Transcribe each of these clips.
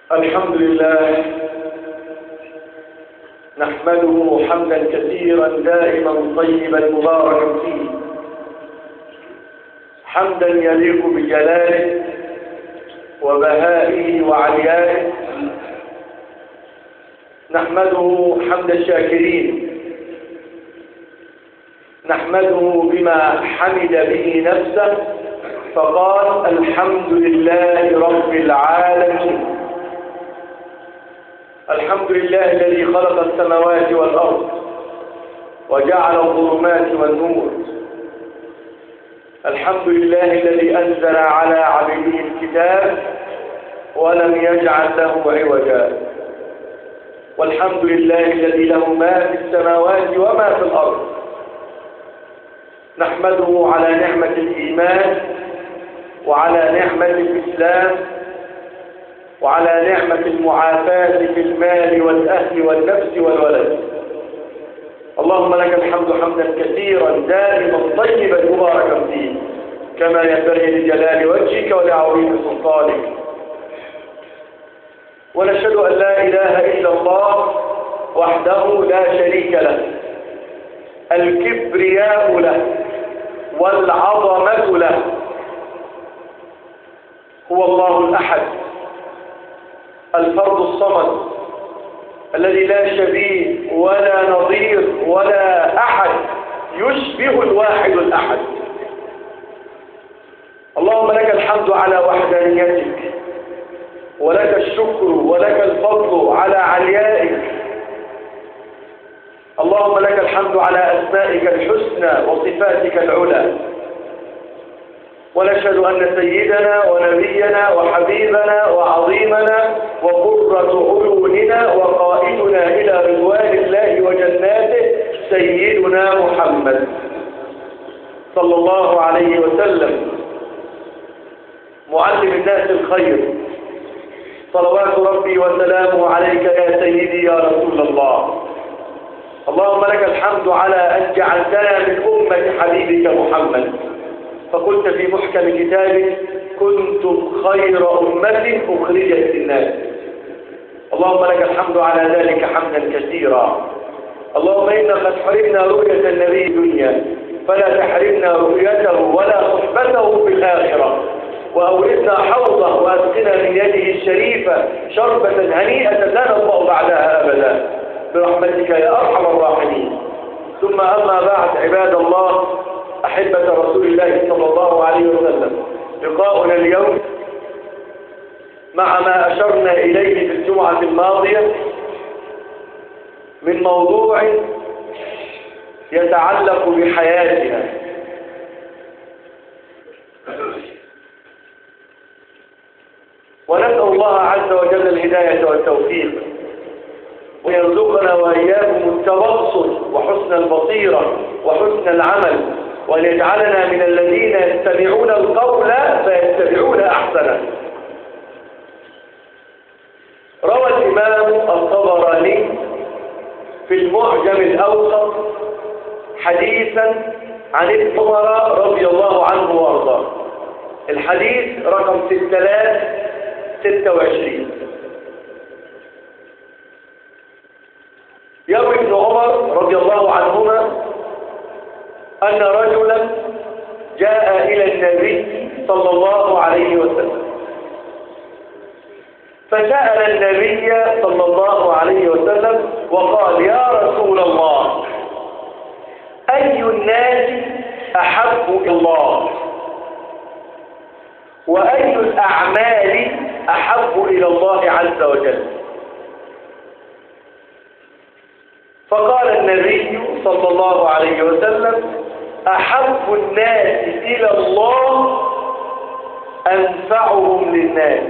الحمد لله نحمده حمدا كثيرا دائما طيبا مباركا فيه حمدا يليق بجلاله وبهائه وعليائه نحمده حمد الشاكرين نحمده بما حمد به نفسه فقال الحمد لله رب العالمين الحمد لله الذي خلق السماوات والأرض وجعل الظلمات والنور الحمد لله الذي أنزل على عبده الكتاب ولم يجعل له عوجا والحمد لله الذي له ما في السماوات وما في الأرض نحمده على نعمة الإيمان وعلى نعمة الإسلام وعلى نعمة المعافاة في المال والأهل والنفس والولد اللهم لك الحمد حمدا كثيرا دائما طيبا مباركا فيه كما ينبغي لجلال وجهك ولعظيم سلطانك ونشهد أن لا إله إلا الله وحده لا شريك له الكبرياء له والعظمة له هو الله الأحد الفرد الصمد الذي لا شبيه ولا نظير ولا أحد يشبه الواحد الأحد اللهم لك الحمد على وحدانيتك ولك الشكر ولك الفضل على عليائك اللهم لك الحمد على أسمائك الحسنى وصفاتك العلى ونشهد أن سيدنا ونبينا وحبيبنا وعظيمنا وقرة عيوننا وقائدنا إلى رضوان الله وجناته سيدنا محمد صلى الله عليه وسلم معلم الناس الخير صلوات ربي وسلامه عليك يا سيدي يا رسول الله اللهم لك الحمد على أن جعلتنا من أمة حبيبك محمد فقلت في محكم كتابك كنتم خير أمة أخرجت للناس اللهم لك الحمد على ذلك حمدا كثيرا اللهم إنا قد حرمنا رؤية النبي الدنيا فلا تحرمنا رؤيته ولا صحبته في الآخرة وأورثنا حوضه وأسقنا من يده الشريفة شربة هنيئة لا نطمع بعدها أبدا برحمتك يا أرحم الراحمين ثم أما بعد عباد الله أحبة رسول الله صلى الله عليه وسلم لقاؤنا اليوم مع ما أشرنا إليه في الجمعة الماضية من موضوع يتعلق بحياتنا ونسأل الله عز وجل الهداية والتوفيق ويرزقنا وإياكم التبصر وحسن البصيرة وحسن العمل وأن يجعلنا من الذين يستمعون القول فيتبعون أحسنه روى الإمام الطبراني في المعجم الأوسط حديثا عن ابن عمر رضي الله عنه وارضاه الحديث رقم 6026 يروي ابن عمر رضي الله عنهما أن رجلا جاء إلى النبي صلى الله عليه وسلم فسأل النبي صلى الله عليه وسلم وقال يا رسول الله أي الناس أحب إلى الله وأي الأعمال أحب إلى الله عز وجل فقال النبي صلى الله عليه وسلم أحب الناس إلى الله أنفعهم للناس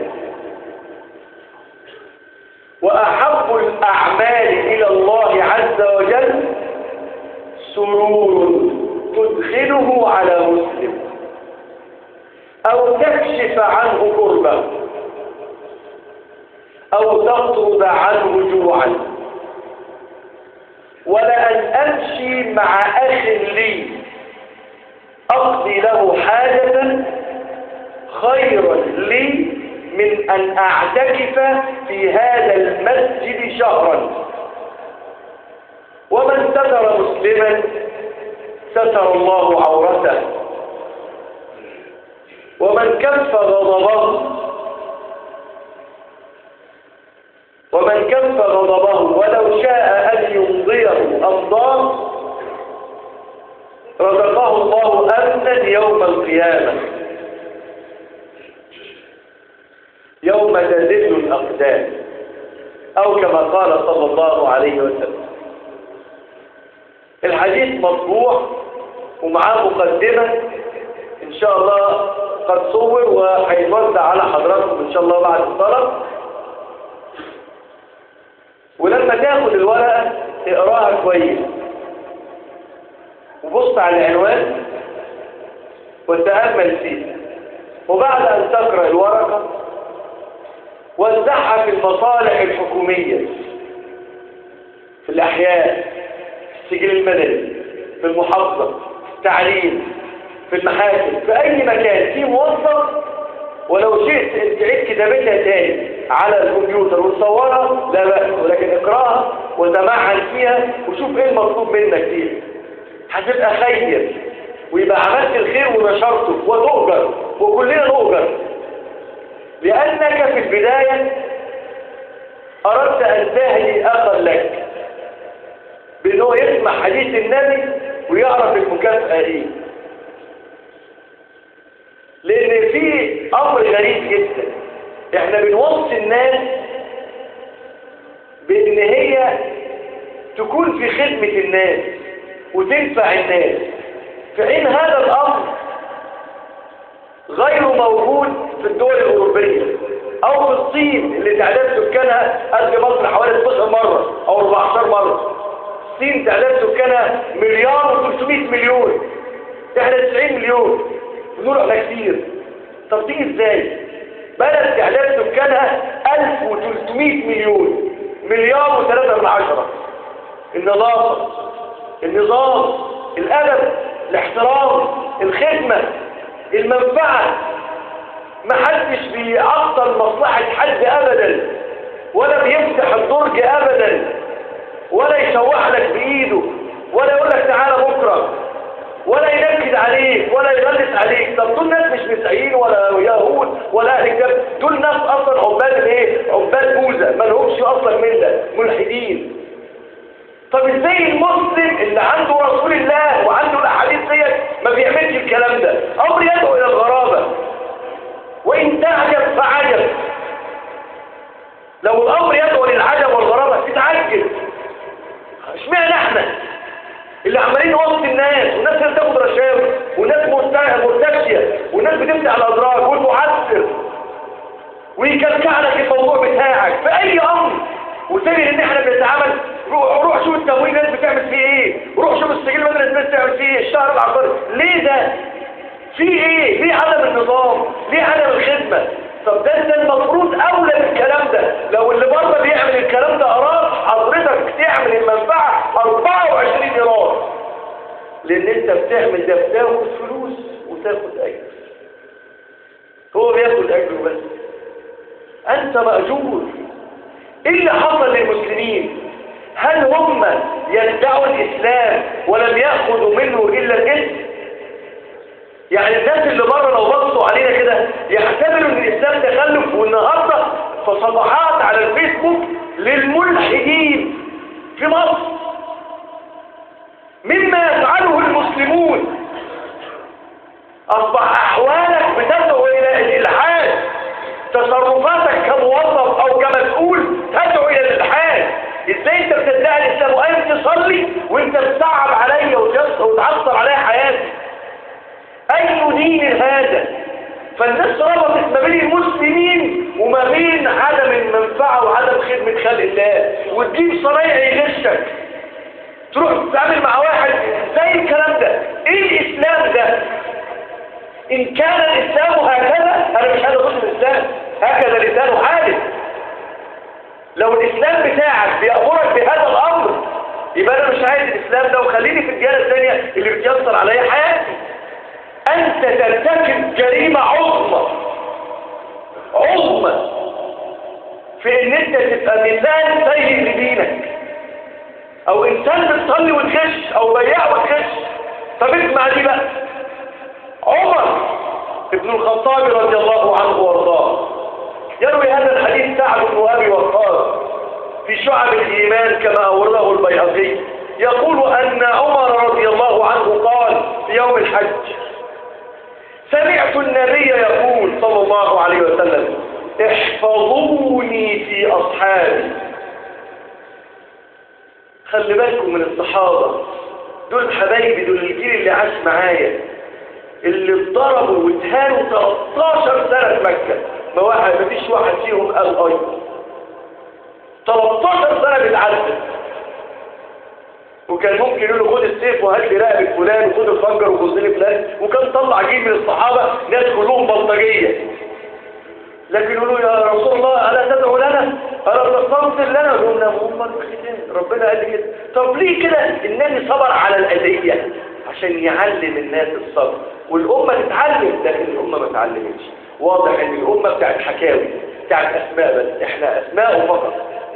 وأحب الأعمال إلى الله عز وجل سرور تدخله على مسلم أو تكشف عنه كربة أو تطرد عنه جوعا ولأن أمشي مع أخ لي أقضي له حاجة خير لي من أن أعتكف في هذا المسجد شهرا ومن ستر مسلما ستر الله عورته ومن كف غضبه ومن كف غضبه ولو شاء أن يمضيه أمضاه رزقه الله أمنا يوم القيامة يوم تزل الأقدام أو كما قال صلى الله عليه وسلم الحديث مطبوع ومعاه مقدمة إن شاء الله قد صور وهيتوزع على حضراتكم إن شاء الله بعد الصلاة ولما تاخد الورقة اقراها كويس وبص على العنوان وتأمل فيه وبعد أن تقرأ الورقة وزعها في المصالح الحكومية في الأحياء في السجل المدني في المحافظة في التعليم في المحاكم في أي مكان في موظف ولو شئت تعيد كتابتها تاني على الكمبيوتر وتصورها لا بأس ولكن اقراها وتمعن فيها وشوف ايه المطلوب منك فيها هتبقى خير ويبقى عملت الخير ونشرته وتؤجر وكلنا نؤجر لأنك في البداية أردت أن تهدي أخا لك بأنه يسمع حديث النبي ويعرف المكافأة إيه لأن في أمر غريب جدا إحنا بنوصي الناس بأن هي تكون في خدمة الناس وتنفع الناس في حين هذا الأمر غير موجود في الدول الأوروبية أو في الصين اللي تعداد سكانها قد مصر حوالي 12 مرة أو 14 مرة الصين تعداد سكانها مليار و300 مليون احنا 90 مليون بنقول احنا كتير طب دي ازاي بلد تعداد سكانها 1300 مليون مليار و3 من عشرة النظافة النظام الأدب الاحترام الخدمة المنفعة ما حدش بيعطل مصلحة حد أبدا ولا بيفتح الدرج أبدا ولا يشوح لك بإيده ولا يقول لك تعالى بكرة ولا ينكد عليك ولا يغلس عليك طب دول ناس مش مسيحيين ولا يهود ولا اهل كتاب دول ناس اصلا عباد الايه عباد بوذا ما لهمش اصلا مله ملحدين طب ازاي المسلم اللي عنده رسول الله وعنده الاحاديث ديت ما بيعملش الكلام ده امر يدعو الى الغرابه وان تعجب فعجب لو الامر يدعو للعجب والغرابه تتعجب اشمعنى احنا اللي عمالين نوصي الناس والناس اللي بتاخد رشاوي والناس مرتشيه والناس بتفتح الادراج والمعسر ويكلكع لك الموضوع بتاعك في اي امر وسيب ان احنا بنتعامل روح, روح شوف التمويل الناس بتعمل فيه ايه روح شوف السجل بدل الناس بتعمل فيه ايه الشهر العقاري ليه ده في ايه ليه عدم النظام ليه عدم الخدمه طب ده انت المفروض اولى بالكلام ده لو اللي بره بيعمل الكلام ده اراد حضرتك تعمل المنفعه 24 ايراد لان انت بتعمل ده بتاخد فلوس وتاخد اجر هو بياخد اجره بس انت ماجور ايه اللي حصل للمسلمين هل هم يدعوا الاسلام ولم ياخذوا منه الا الاسم يعني الناس اللي بره لو بصوا علينا كده يعتبروا ان الاسلام تخلف والنهارده في صفحات على الفيسبوك للملحدين في مصر مما يفعله المسلمون اصبح احوالك بتدعو الى الالحاد تصرفاتك كموظف او كمسؤول تدعو الى الالحاد ازاي انت بتدعي الاسلام وقايم تصلي وانت بتصعب عليا وتعصر عليا حياتي اي دين هذا فالناس ربطت ما بين المسلمين وما بين عدم المنفعه وعدم خدمه خلق الله وتجيب صنايع يغشك تروح تتعامل مع واحد زي الكلام ده ايه الاسلام ده ان كان الاسلام هكذا انا مش هذا ضد الاسلام هكذا لسانه حادث لو الاسلام بتاعك بيأمرك بهذا الامر يبقى انا مش عايز الاسلام ده وخليني في الجهه الثانيه اللي بتيسر عليا حياتي انت ترتكب جريمه عظمى عظمى في ان انت تبقى مثال سيء لدينك او انسان بتصلي وتخش او بياع وتخش طب اسمع دي بقى عمر ابن الخطاب رضي الله عنه وارضاه يروي هذا الحديث سعد بن ابي وقاص في شعب الايمان كما اورده البيهقي يقول ان عمر رضي الله عنه قال في يوم الحج سمعت النبي يقول صلى الله عليه وسلم احفظوني في اصحابي خلي بالكم من الصحابة دول حبايبي دول الجيل اللي عاش معايا اللي اتضربوا واتهانوا 13 سنة في مكة ما واحد ما فيش واحد فيهم قال اي 13 سنة بيتعذب وكان ممكن يقول له خد السيف وهات لي رقبة فلان وخد الخنجر وخد لي فلان وكان طلع جيل من الصحابة ناس كلهم بلطجية لكن يقولوا يا رسول الله ألا تدعو لنا ألا تستغفر لنا قلنا هم الختان ربنا قال لي كده طب ليه كده النبي صبر على الأذية عشان يعلم الناس الصبر والأمة تتعلم لكن الأمة ما تعلمتش واضح ان الأمة بتاعت حكاوي بتاعت أسماء بس احنا أسماء فقط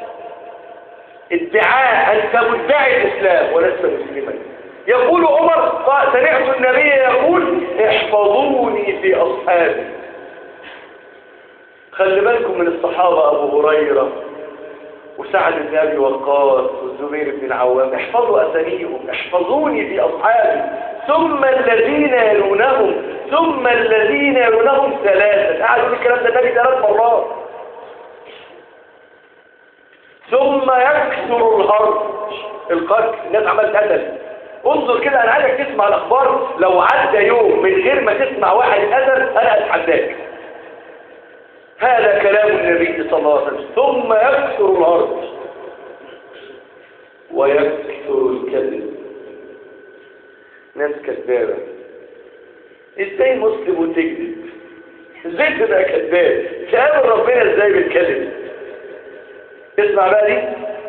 ادعاء أنت مدعي الإسلام ولست مسلما يقول عمر قال سمعت النبي يقول احفظوني في أصحابي خلي بالكم من الصحابة أبو هريرة وسعد بن أبي وقاص والزبير بن العوام احفظوا أساميهم احفظوني في أصحابي ثم الذين يلونهم ثم الذين يلونهم ثلاثة قاعد يقول الكلام ده النبي ثلاث مرات ثم يكثر الهرج القتل الناس عملت قتل انظر كده انا عايزك تسمع الاخبار لو عدى يوم من غير ما تسمع واحد قتل انا اتحداك هذا كلام النبي صلى الله عليه وسلم ثم يكثر الهرج ويكثر الكذب ناس كذابة ازاي مسلم وتكذب ازاي تبقى كذاب تقابل ربنا ازاي بالكذب اسمع بقى دي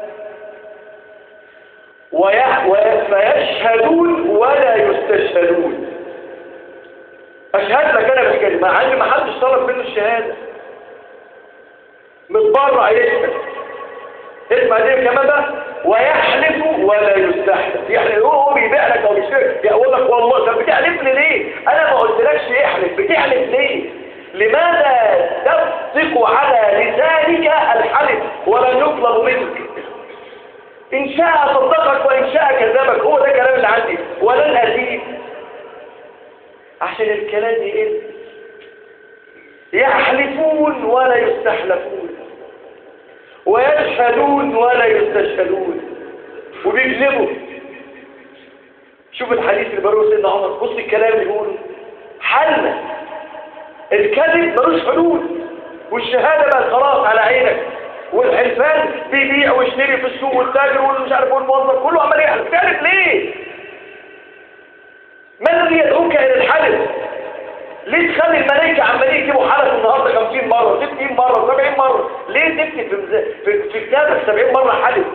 ويح... وي... فيشهدون ولا يستشهدون اشهد لك انا بالكلمه مع ان ما حدش طلب منه الشهاده متبرع يشهد اسمع دي كمان بقى ويحلف ولا يستحلف يعني هو بيبيع لك او بيشتري يقول لك والله طب بتحلف لي ليه انا ما قلتلكش احلف بتحلف ليه لماذا تصدق على لسانك الحلف ولن يطلب منك ان شاء صدقك وان شاء كذبك هو ده كلام اللي عندي ولن ازيد عشان الكلام يقل يحلفون ولا يستحلفون ويشهدون ولا يستشهدون وبيكذبوا شوف الحديث اللي بروه سيدنا عمر بص الكلام اللي بيقوله حلنا الكذب ملوش حدود والشهادة بقى خلاص على عينك والحلفان بيبيع ويشتري في السوق والتاجر والمش عارف والموظف كله عمال يحلف تعرف ليه ما الذي يدعوك الى الحلف ليه تخلي الملائكة عمالين يكتبوا حلف النهارده 50 مرة 60 مرة 70 مرة ليه تكتب في مز... في, في كتابك 70 مرة حلف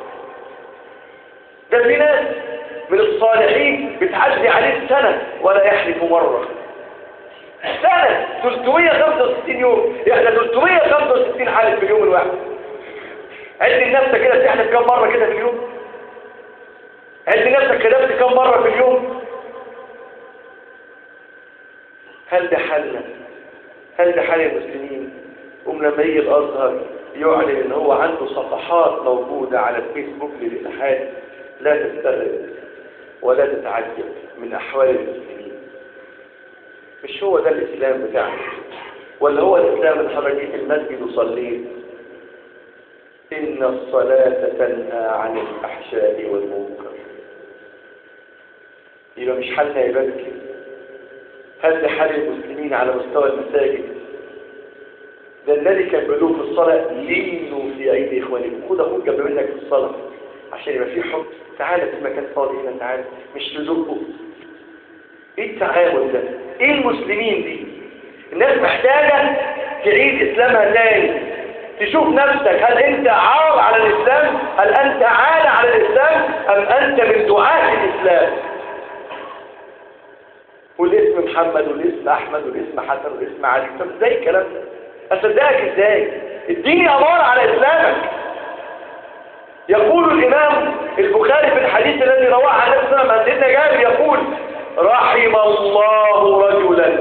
ده في ناس من الصالحين بتعدي عليه سنة ولا يحلف مرة سنة 365 يوم احنا 365 حالف في اليوم الواحد عد لنفسك كده تحلف كم مرة كده في اليوم عد لنفسك كذبت كم مرة في اليوم هل ده حالنا هل ده حال المسلمين قوم لما يجي الازهر يعلن ان هو عنده صفحات موجودة على الفيسبوك للإلحاد لا تستغرب ولا تتعجب من أحوال المسلمين مش هو ده الإسلام بتاعنا ولا هو الإسلام اللي حضرتك في المسجد وصليت إن الصلاة تنهى عن الفحشاء والمنكر يبقى مش حالنا يا كده هل ده حال المسلمين على مستوى المساجد ده الذي كان بيقولوا في الصلاة لينوا في أيدي إخوانكم خد أخوك جنب منك في الصلاة عشان يبقى في حب تعالى في مكان فاضي هنا تعالى مش تزقه ايه التعامل ده ايه المسلمين دي الناس محتاجة تعيد اسلامها تاني تشوف نفسك هل انت عار على الاسلام هل انت عال على الاسلام ام انت من دعاة الاسلام والاسم محمد والاسم احمد والاسم حسن والاسم علي طب ازاي الكلام ده اصدقك ازاي اديني امارة على اسلامك يقول الامام البخاري في الحديث الذي رواه عن نفسه صلى الله عليه وسلم سيدنا جابر يقول رحم الله رجلا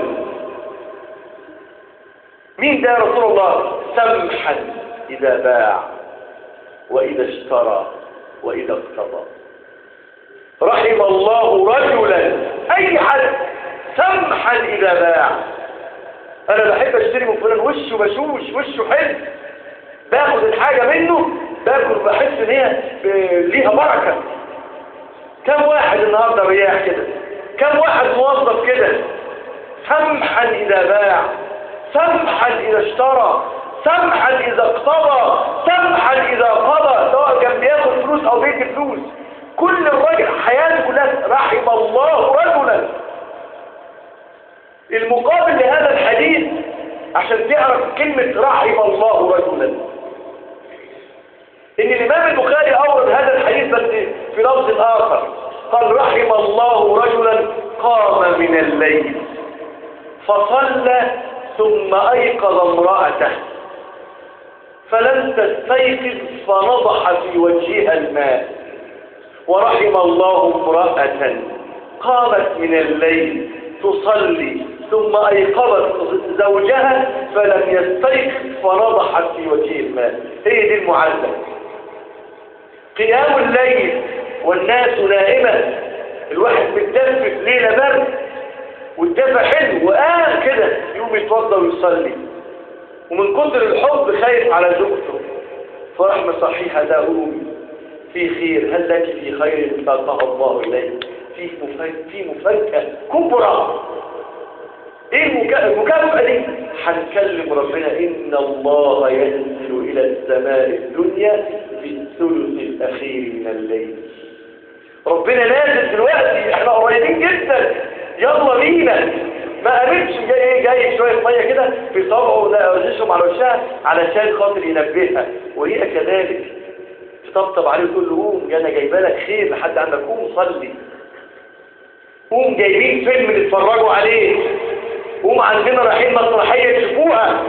مين ده يا رسول الله سمحا اذا باع واذا اشترى واذا اقتضى رحم الله رجلا اي حد سمحا اذا باع انا بحب اشتري من فلان وشه بشوش وشه حلو باخد الحاجة منه باكل بحس ان هي ب- ليها بركة كم واحد النهاردة بياع كده كم واحد موظف كده سمحا اذا باع سمحا اذا اشترى سمحا اذا اقتضى سمحا اذا قضى سواء كان بياخد فلوس او بيدي فلوس كل الراجل حياته كلها رحم الله رجلا المقابل لهذا الحديث عشان تعرف كلمة رحم الله رجلا ان الامام البخاري اورد هذا الحديث بس في لفظ اخر قال رحم الله رجلا قام من الليل فصلى ثم ايقظ امرأته فلم تستيقظ فنضح في وجهها الماء ورحم الله امرأة قامت من الليل تصلي ثم أيقظت زوجها فلم يستيقظ فنضحت في وجه الماء هي دي المعادلة قيام الليل والناس نائمة الواحد متدفى في ليلة برد والدفى حلو وقام كده يقوم يتوضى ويصلي ومن كتر الحب خايف على زوجته فراح مصحيها ده قومي في خير هل لك في خير ساقها الله إليك في مفاجأة في مفاجأة كبرى ايه المكا- المكافأة دي هنكلم ربنا ان الله ينزل الى السماء الدنيا في الثلث الاخير من الليل ربنا نازل دلوقتي احنا قريبين جدا يلا بينا ما قامتش جاي ايه جاي شويه ميه كده في صبعه لا يرشهم على وشها علشان خاطر ينبهها وهي كذلك تطبطب عليه وتقول له قوم انا جايبه لك خير لحد عندك قوم صلي قوم جايبين فيلم نتفرجوا عليه قوم عندنا رايحين مسرحيه تشوفوها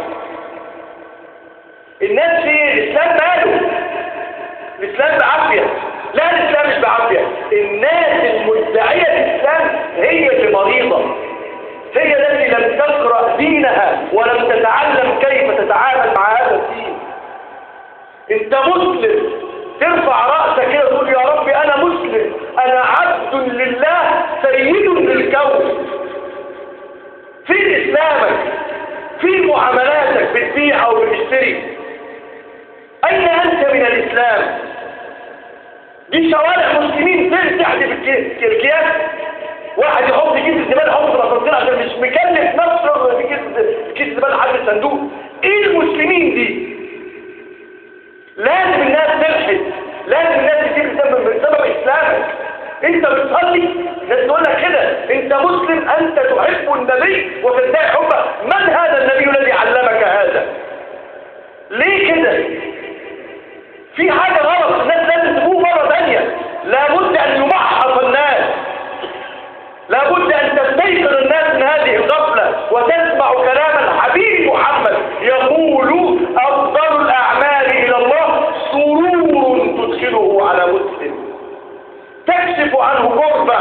الناس في الاسلام ماله الاسلام بعافيه لا الاسلام مش بعافيه الناس المدعيه الاسلام هي اللي مريضه هي التي لم تقرا دينها ولم تتعلم كيف تتعامل مع هذا الدين انت مسلم ترفع رأسك كده وتقول يا ربي انا مسلم انا عبد لله سيد للكون في اسلامك في معاملاتك بتبيع او بتشتري اين انت من الاسلام دي شوارع مسلمين فين تحت في الكياس واحد يحط كيس الزباله يحطه في الاسانسير عشان مش مكلف نفسه في كيس كيس الزباله حد الصندوق ايه المسلمين دي لازم الناس تلحد لازم الناس تجيب بسبب بسبب اسلامك انت بتصلي الناس تقول لك كده انت مسلم انت تحب النبي وتدعي حبه من هذا النبي الذي علمك هذا ليه كده في حاجه غلط الناس لازم تقوم مره ثانيه لابد ان يمحص الناس لابد ان تستيقظ الناس من هذه الغفله وتسمع كلام الحبيب محمد يقول افضل الاعمال الى الله سرور تدخله على مسلم تكشف عنه كربة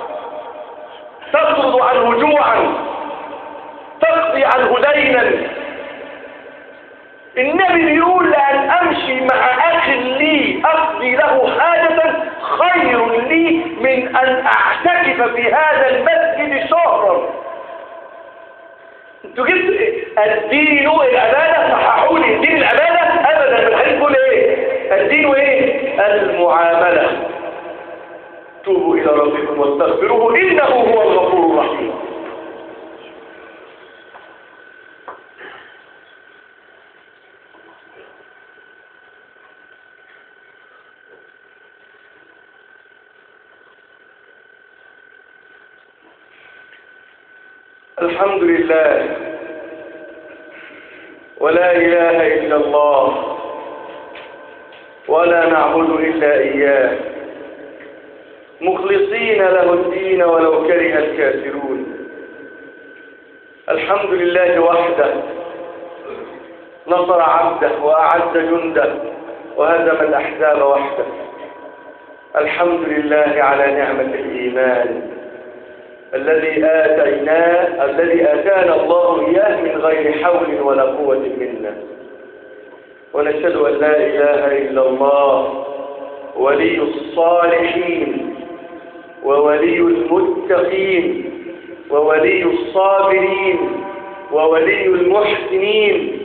تطرد عنه جوعا تقضي عنه دينا النبي بيقول لأن أمشي مع أخ لي أقضي له حاجة خير لي من أن أعتكف في هذا المسجد شهرا انتوا جبت الدين العبادة صححوا لي الدين العبادة أبدا في الحديث يقول إيه الدين إيه المعاملة توبوا إلى ربكم واستغفروه إنه هو الغفور الرحيم الحمد لله ولا إله إلا الله ولا نعبد إلا إياه مخلصين له الدين ولو كره الكافرون الحمد لله وحده نصر عبده وأعز جنده وهزم الأحزاب وحده الحمد لله على نعمة الإيمان الذي آتيناه الذي آتانا الله إياه من غير حول ولا قوة منا ونشهد أن لا إله إلا الله ولي الصالحين وولي المتقين وولي الصابرين وولي المحسنين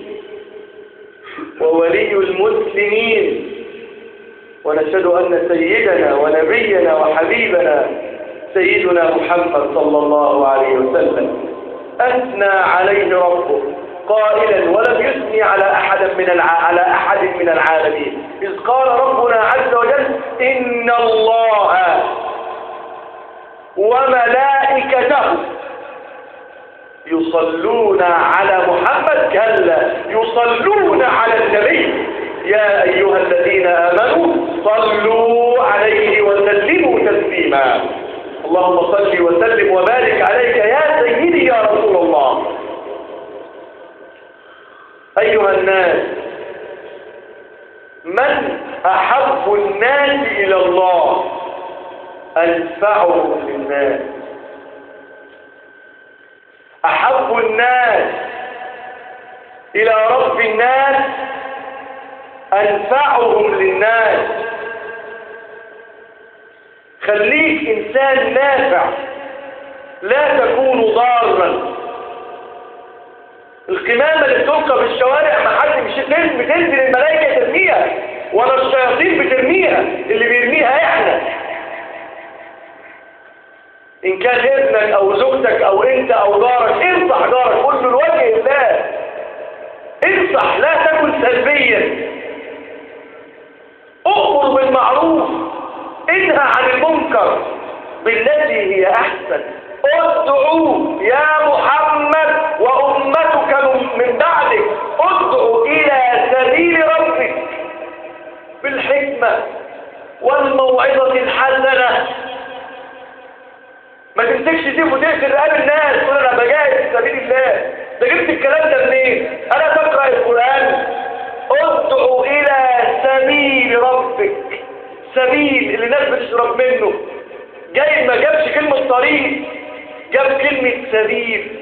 وولي المسلمين ونشهد أن سيدنا ونبينا وحبيبنا سيدنا محمد صلى الله عليه وسلم أثنى عليه ربه قائلا ولم يثني على أحد من الع... على أحد من العالمين إذ قال ربنا عز وجل إن الله وملائكته يصلون على محمد كلا يصلون على النبي يا أيها الذين آمنوا صلوا عليه وسلموا تسليما اللهم صل وسلم وبارك عليك يا سيدي يا رسول الله أيها الناس من أحب الناس إلى الله أنفعهم للناس أحب الناس إلى رب الناس أنفعهم للناس خليك إنسان نافع لا تكون ضارا القمامة اللي بتلقى في الشوارع ما حد مش بتنزل الملائكة ترميها ولا الشياطين بترميها اللي بيرميها احنا ان كان ابنك او زوجتك او انت او جارك انصح جارك قول له لوجه الله انصح لا تكن سلبيا اؤمر بالمعروف انهى عن المنكر بالتي هي احسن ادعوا يا محمد وامتك من بعدك ادعوا الى سبيل ربك بالحكمه والموعظه الحسنه ما تمسكش سيف وتقتل رقاب الناس تقول انا بجاهد في سبيل الله ده جبت الكلام ده منين انا تقرا القران ادعو الى سبيل ربك سبيل اللي الناس بتشرب منه جاي ما جابش كلمه طريق جاب كلمه سبيل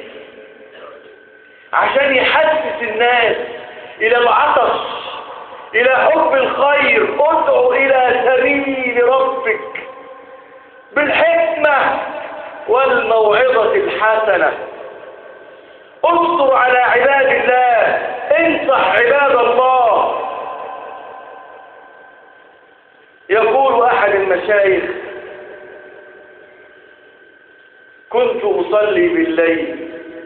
عشان يحسس الناس الى العطش الى حب الخير ادعو الى سبيل ربك بالحكمه والموعظة الحسنة انصر على عباد الله انصح عباد الله يقول أحد المشايخ كنت أصلي بالليل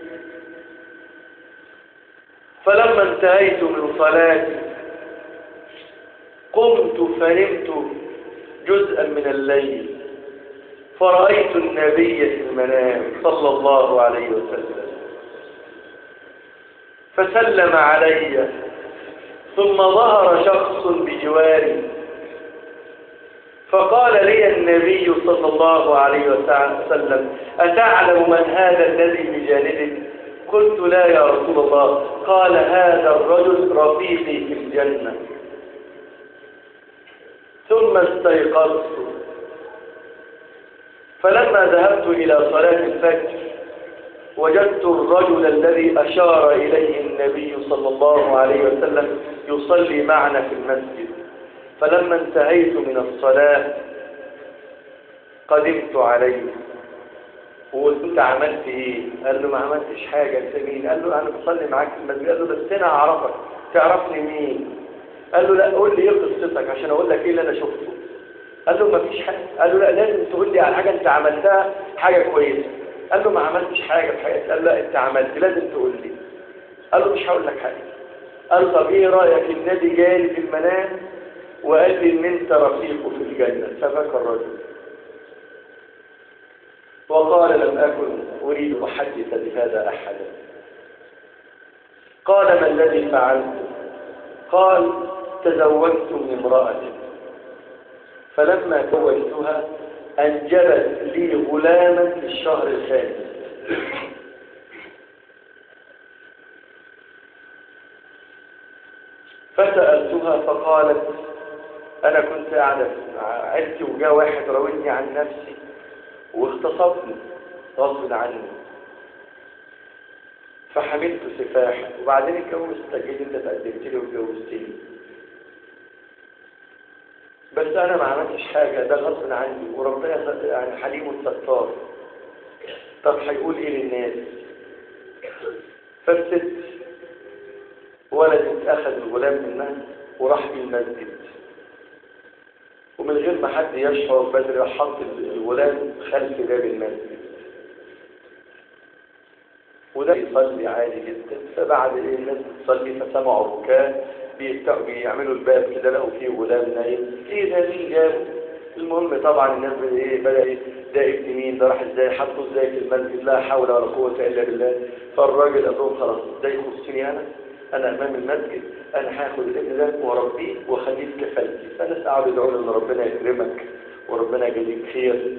فلما انتهيت من صلاتي قمت فنمت جزءا من الليل فرأيت النبي في المنام صلى الله عليه وسلم فسلم علي ثم ظهر شخص بجواري فقال لي النبي صلى الله عليه وسلم أتعلم من هذا الذي بجانبك قلت لا يا رسول الله قال هذا الرجل رفيقي في الجنة ثم استيقظت فلما ذهبت إلى صلاة الفجر وجدت الرجل الذي أشار إليه النبي صلى الله عليه وسلم يصلي معنا في المسجد فلما انتهيت من الصلاة قدمت عليه وقلت انت عملت ايه قال له ما عملتش حاجة انت مين قال له انا بصلي معاك في المسجد قال له بس انا اعرفك تعرفني مين قال له لا قول لي ايه قصتك عشان اقول لك ايه اللي انا شفته قال له ما فيش حاجة قال له لا لازم تقول لي على حاجة انت عملتها حاجة كويسة قال له ما عملتش حاجة في حياتي قال له لا انت عملت لازم تقول لي قال له مش هقول لك حاجة قال طب ايه رأيك النبي جالي في المنام وقال لي ان انت رفيقه في الجنة فبكى الرجل وقال لم أكن أريد أحدث بهذا أحدا قال ما الذي فعلت قال تزوجت من امرأة فلما زوجتها أنجبت لي غلاما في الشهر الثاني فسألتها فقالت أنا كنت قاعدة مع عيلتي وجاء واحد راودني عن نفسي واغتصبني غصب عني فحملت سفاحا وبعدين اتجوزت جيت انت تقدمت لي واتجوزتني بس انا ما عملتش حاجه ده غصب عني وربنا يعني حليم ستار طب هيقول ايه للناس فالست ولدت اخذ الغلام منها وراح في المسجد ومن غير ما حد يشعر بدري راح حط الغلام خلف باب المسجد وده يصلي عادي جدا فبعد ايه الناس بتصلي فسمعوا بكاء بيعملوا الباب كده لقوا فيه غلام نايم ايه ده مين جابه المهم طبعا الناس ايه بدا ايه ده ابن مين ده راح ازاي حطه ازاي في المسجد لا حول ولا قوه الا بالله فالراجل قال لهم خلاص ده يخصني انا انا امام المسجد انا هاخد الابن ده واربيه واخليه في كفالتي فالناس قعدوا يدعوا ان ربنا يكرمك وربنا يجزيك خير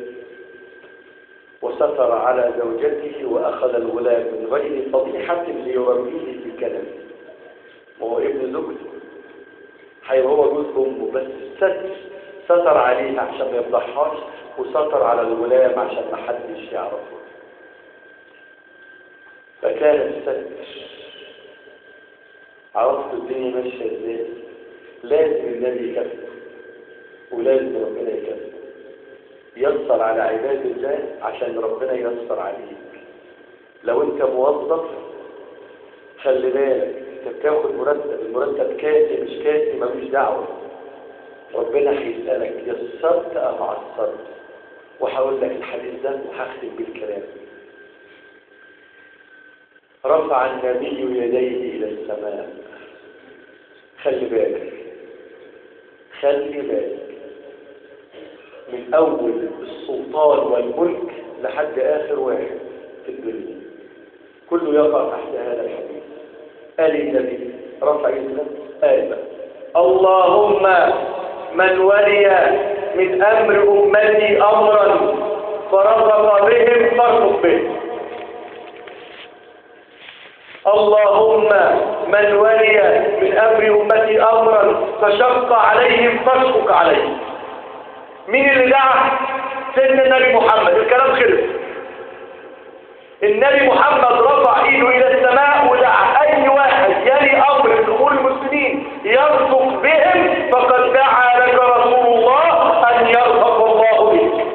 وستر على زوجته واخذ الغلام من غير فضيحه ليربيه في كنبه ما هو ابن زوجته هيبقى هو جوز امه بس ستر ستر عليها عشان ما يفضحهاش وستر على الغلام عشان ما حدش يعرفه فكان الستر عرفت الدنيا ماشيه ازاي لازم النبي يكفر ولازم ربنا يكفر يسر على عباد الله عشان ربنا يسر عليك لو انت موظف خلي بالك انت بتاخد مرتب المرتب كافي مش كافي ملوش دعوه ربنا هيسالك يسرت ام عسرت وهقول لك الحديث ده وهختم بالكلام رفع النبي يديه الى السماء خلي بالك خلي بالك من أول السلطان والملك لحد آخر واحد في الدنيا كله يقع تحت هذا الحديث قال النبي رفع يده قال اللهم من ولي من أمر أمتي أمرا فرفق بهم فارفق به اللهم من ولي من أمر أمتي أمرا فشق عليهم فاشقق عليهم مين اللي دعا سيدنا النبي محمد الكلام خلص النبي محمد رفع ايده الى السماء ودعا اي واحد يلي امر من امور المسلمين يرفق بهم فقد دعا لك رسول الله ان يرفق الله بك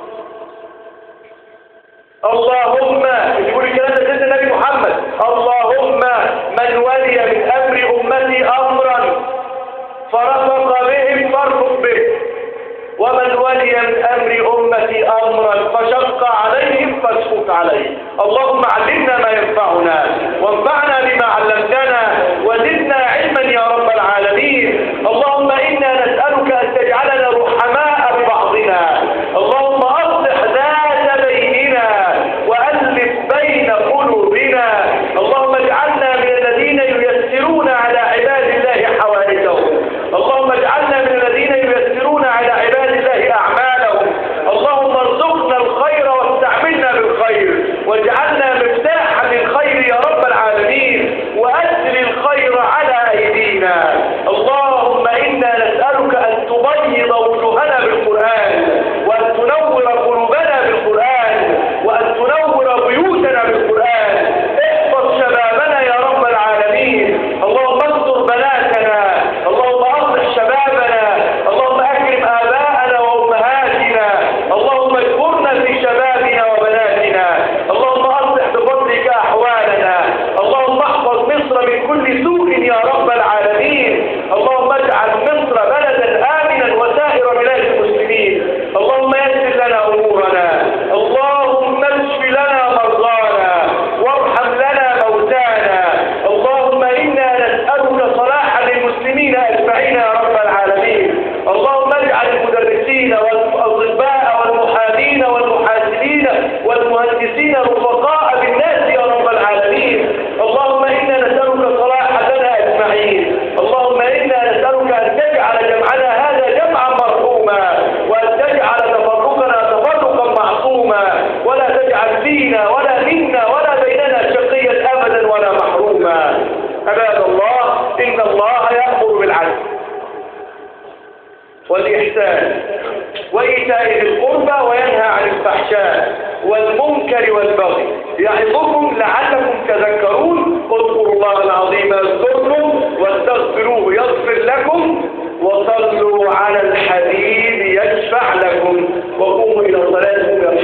اللهم يقول الكلام ده سيدنا النبي محمد اللهم من ولي من امر امتي امرا فرفق بهم فارفق به ومن ولي من أمر أمتي أمرا فشق عليهم فاشفق عليه اللهم علمنا ما ينفعنا وانفعنا بما علمتنا وزدنا علما يا رب العالمين اللهم إنا نسألك أن تجعلنا رحماء ببعضنا اللهم أصلح ذات بيننا وألف بين قلوبنا اللهم اجعلنا من الذين ييسرون على عباد الله حوائجهم اللهم اجعلنا من الذين ييسرون على عباد الله أعمالهم اللهم ارزقنا الخير واستعملنا بالخير واجعلنا مفتاحا للخير يا رب العالمين وأسر الخير على أيدينا اللهم إنا نسألك أن تبيض وجوهنا بالقرآن وأن تنور قلوبنا بالقرآن وأن تنور بيوتنا بالقرآن احفظ شبابنا يا رب العالمين اللهم استر بناتنا اللهم أصلح شبابنا اللهم أكرم آباءنا وأمهاتنا اللهم اذكرنا في شبابنا وبناتنا اللهم أصلح بفضلك أحوالنا اللهم احفظ مصر من كل سوء يا رب العالمين وإيتاء ذي القربى وينهى عن الفحشاء والمنكر والبغي يعظكم لعلكم تذكرون اذكروا الله العظيم يذكركم واستغفروه يغفر لكم وصلوا على الحبيب يشفع لكم وقوموا إلى صلاتكم